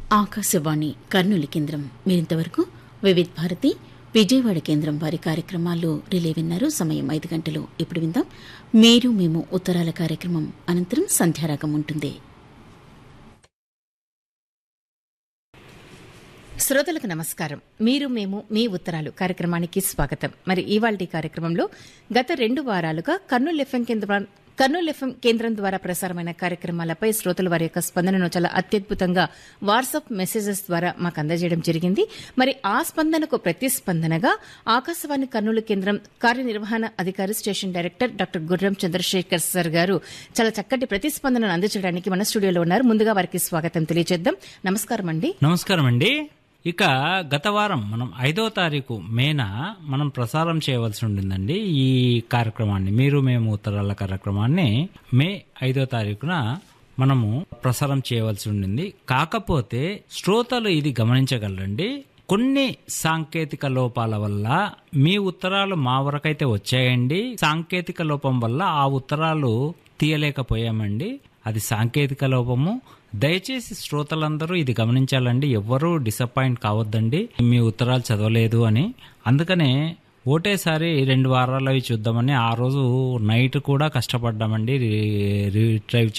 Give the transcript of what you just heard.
ఆకాశవాణి కర్నూలు కేంద్రం మీరింతవరకు వివిధ్ భారతి విజయవాడ కేంద్రం వారి కార్యక్రమాల్లో రిలే విన్నారు సమయం ఐదు గంటలు ఇప్పుడు విందాం మీరు మేము ఉత్తరాల కార్యక్రమం అనంతరం సంధ్యారాగం ఉంటుంది శ్రోతలకు నమస్కారం మీరు మేము మీ ఉత్తరాలు కార్యక్రమానికి స్వాగతం మరి ఇవాల్టి కార్యక్రమంలో గత రెండు వారాలుగా కర్నూలు ఎఫ్ఎం కేంద్రం కర్నూలు ఎఫ్ఎం కేంద్రం ద్వారా ప్రసారమైన కార్యక్రమాలపై శ్రోతలు వారి యొక్క స్పందనను చాలా అత్యద్భుతంగా వాట్సాప్ మెసేజెస్ ద్వారా మాకు అందజేయడం జరిగింది మరి ఆ స్పందనకు ప్రతిస్పందనగా ఆకాశవాణి కర్నూలు కేంద్రం కార్యనిర్వహణ అధికారి స్టేషన్ డైరెక్టర్ డాక్టర్ గుర్రం చంద్రశేఖర్ సార్ గారు చాలా చక్కటి ప్రతిస్పందనను అందించడానికి మన స్టూడియోలో ఉన్నారు ముందుగా వారికి స్వాగతం తెలియజేద్దాం నమస్కారం అండి నమస్కారం అండి ఇక గత వారం మనం ఐదో తారీఖు మేన మనం ప్రసారం చేయవలసి ఉండిందండి ఈ కార్యక్రమాన్ని మీరు మేము ఉత్తరాల కార్యక్రమాన్ని మే ఐదో తారీఖున మనము ప్రసారం చేయవలసి ఉండింది కాకపోతే శ్రోతలు ఇది గమనించగలరండి కొన్ని సాంకేతిక లోపాల వల్ల మీ ఉత్తరాలు మా వరకైతే వచ్చాయండి సాంకేతిక లోపం వల్ల ఆ ఉత్తరాలు తీయలేకపోయామండి అది సాంకేతిక లోపము దయచేసి శ్రోతలందరూ ఇది గమనించాలండి ఎవ్వరూ డిసప్పాయింట్ కావద్దండి మీ ఉత్తరాలు చదవలేదు అని అందుకనే ఒకటేసారి రెండు వారాలు అవి చూద్దామని ఆ రోజు నైట్ కూడా కష్టపడ్డామండి రీ- రీట్రైవ్